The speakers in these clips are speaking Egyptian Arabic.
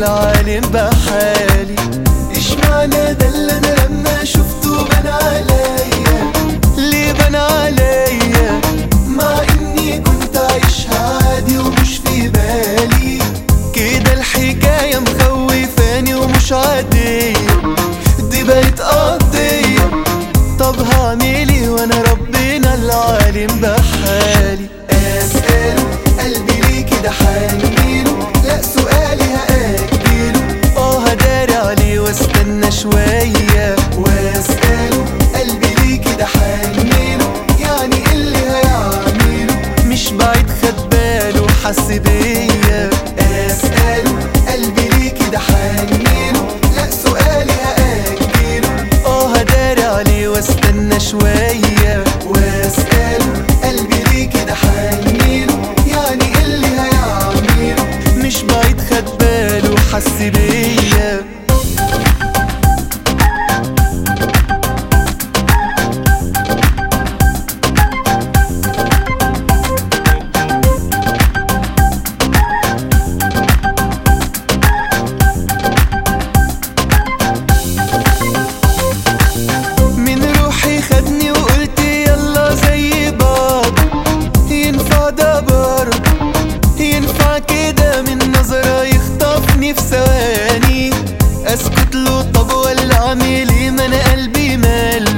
العالم بحالي ايش معنى ده اللي انا لما شفته بان عليا ليه بان عليا مع اني كنت عايشها عادي ومش في بالي كده الحكاية مخوفاني ومش عادية دي بقت قضية طب هعملي وانا ربنا العالم بحالي اسأله قلبي ليه كده حنينه لا سؤالي هأجله اه هداري عليه واستنى شوية واسأله قلبي ليه كده حنينه يعني إيه اللي هيعمله مش بعيد خد باله حس بيا اسأله قلبي ليه كده حنينه لا سؤالي هأجله اه هداري عليه واستنى شوية واسأله قلبي ليه كده حنينه يعني إيه اللي هيعمله مش بعيد خد باله حس بيا من روحي خدني وقلت يلا زي بعض ينفع ده برضه ينفع كده من نظرة يخطفني في ثواني اسكت له طب ولا اعمل ايه ما انا قلبي ماله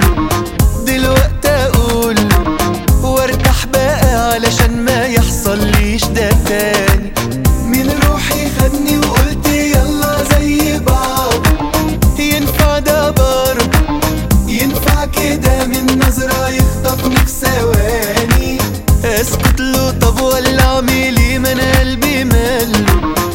دلوقتي اقول له وارتاح بقى علشان ما يحصليش ده تاني من روحي خدني وقلت يلا زي بعض ينفع ده برضه ينفع كده من نظرة يخطفني في ثواني اسكت له طب ولا اعمل ايه ما انا قلبي ماله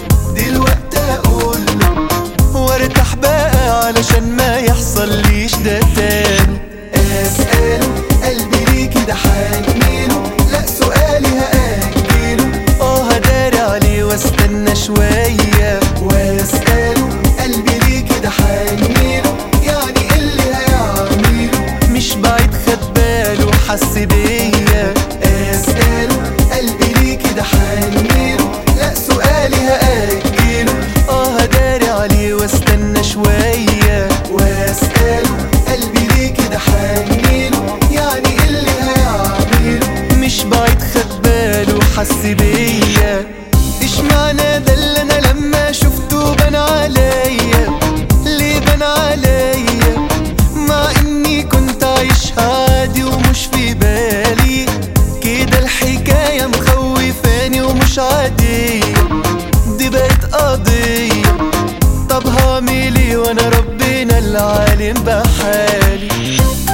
دلوقتي اقول له وارتاح بقى علشان ما يحصليش ده تاني اسأله قلبي ليه كده حنينه لا سؤالي هأجله اه هداري عليه واستنى شوية واسأله قلبي ليه كده حنينه يعني إيه اللي هيعمله مش بعيد خد باله حس بيا اسأله قلبي ليه كده حنينه لا سؤالي هأجله اه هداري عليه واستنى شوية واسأله قلبي ليه كده حنينه يعني إيه اللي هيعمله مش بعيد خد باله حس بيا ايش معنى ده اللي انا لما شفته بان عليا ليه بان عليا مع اني كنت عايشها عادي ومش في بالي كده الحكاية مخوفاني ومش عادية دي بقت قضية طب هعمل ايه وانا ربنا العالم بحالي